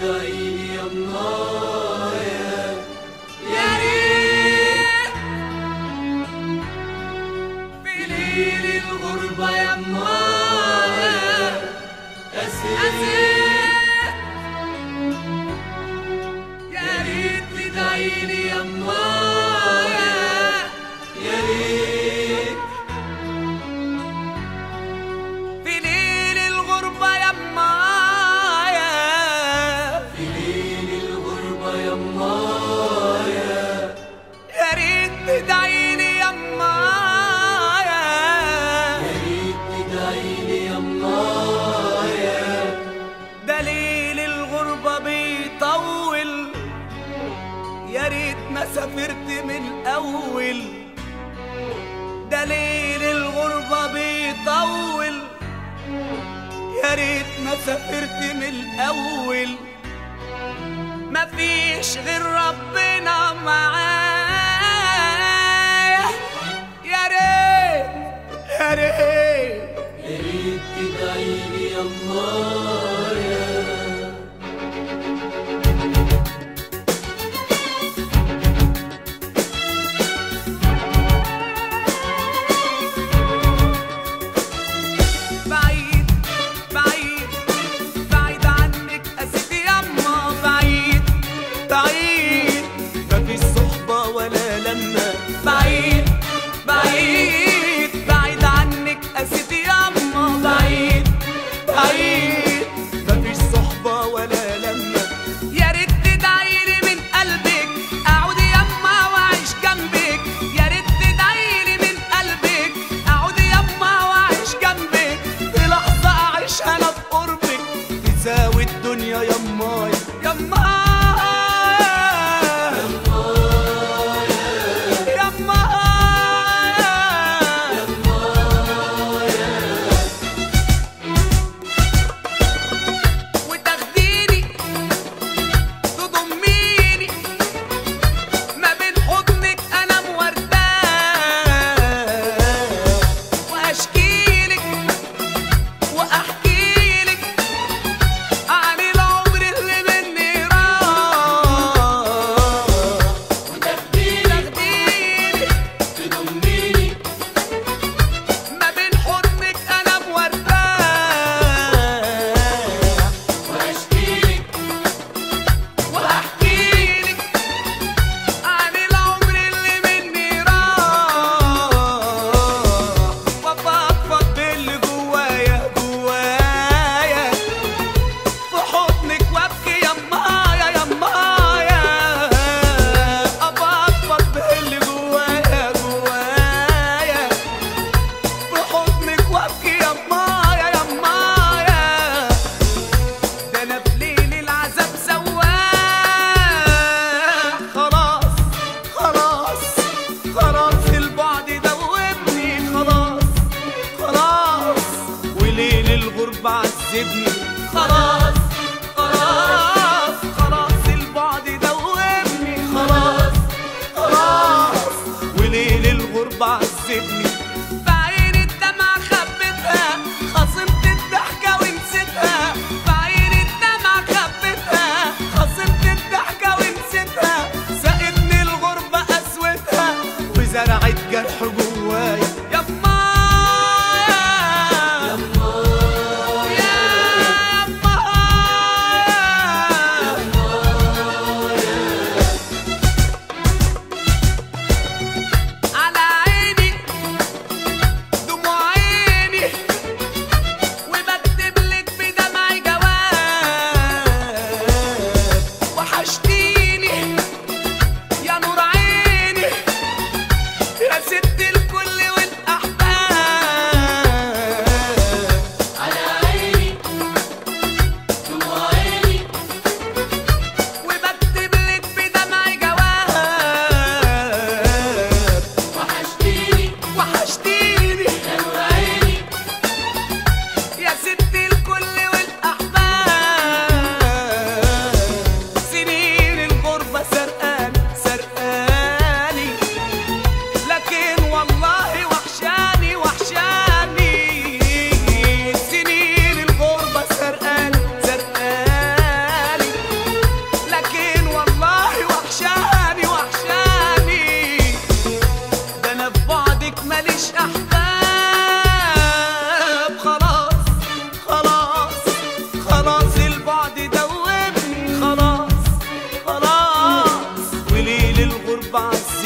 تدعيني يا منايا يا ريت في ليل الغربة يا منايا أسير يا ريت تدعيني يا منايا يا ريت في ليل الغربة يا مايا في ليل الغربة يا منايا يا ريت تدعيلي يا مايا يا ريت تدعيني يا منايا دليل الغربة بيطول يا ريت ما سافرت من الأول دليل الغربة بيطول يا ريت ما سافرت من الأول مفيش غير ربنا معايا يا ريت يا ريت يا ريت تدعيني يا منايا بعيد بعيد بعيد عنك أسيدي يما بعيد بعيد مفيش صحبة ولا لمة بعيد بعيد بعيد عنك أسيدي يما بعيد بعيد مفيش صحبة ولا لمة يا ريت تدعيلي من قلبك أعود يما وأعيش جنبك يا ريت تدعيلي من قلبك أعود يما وأعيش جنبك في لحظة أعيش أنا في قربك تساوي الدنيا يما يما يما وتاخديني تضميني ما بين حضنك انا مورداه واشكيلك واحكيلك عن العمر اللي مني راح تاخديني تضميني ما بين حضنك انا مورداه واشكيلك واحكيلك عن العمر اللي مني راح وافضفض باللي جوايا جوايا في حضنك وابكي يمايا يمايا افضفض باللي جوايا جوايا في حضنك وابكي يمايا يمايا ده انا في ليل العذاب سواح خلاص خلاص خلاص البعد دوبني خلاص خلاص وليل الغربة عذبني خلاص خلاص خلاص البعد دوبني خلاص خلاص وليل الغربة عذبني بعين الدمع خبتها خصمت الضحكة ونسيتها بعين الدمع خبتها خصمت الضحكة ونسيتها سقتني الغربة قسوتها وزرعت جرح جوايا يا مايا يا مايا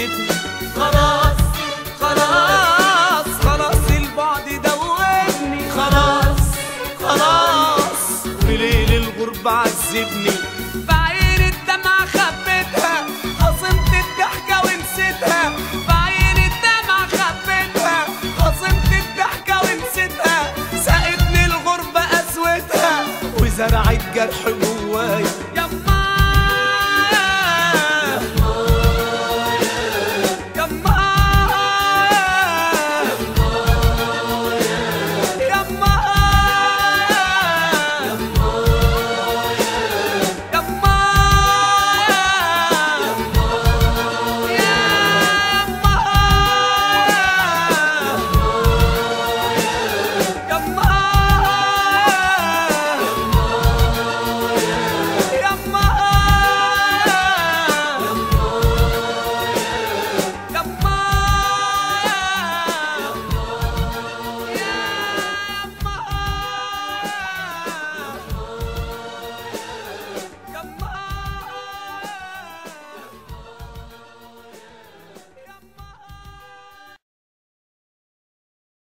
عذبني خلاص خلاص خلاص البعد دوبني خلاص خلاص وليل الغربة عذبني بعين الدمعة خبيتها خصمت الضحكة ونسيتها بعين الدمعة خبيتها خصمت الضحكة ونسيتها سقتني الغربة قسوتها وزرعت جرح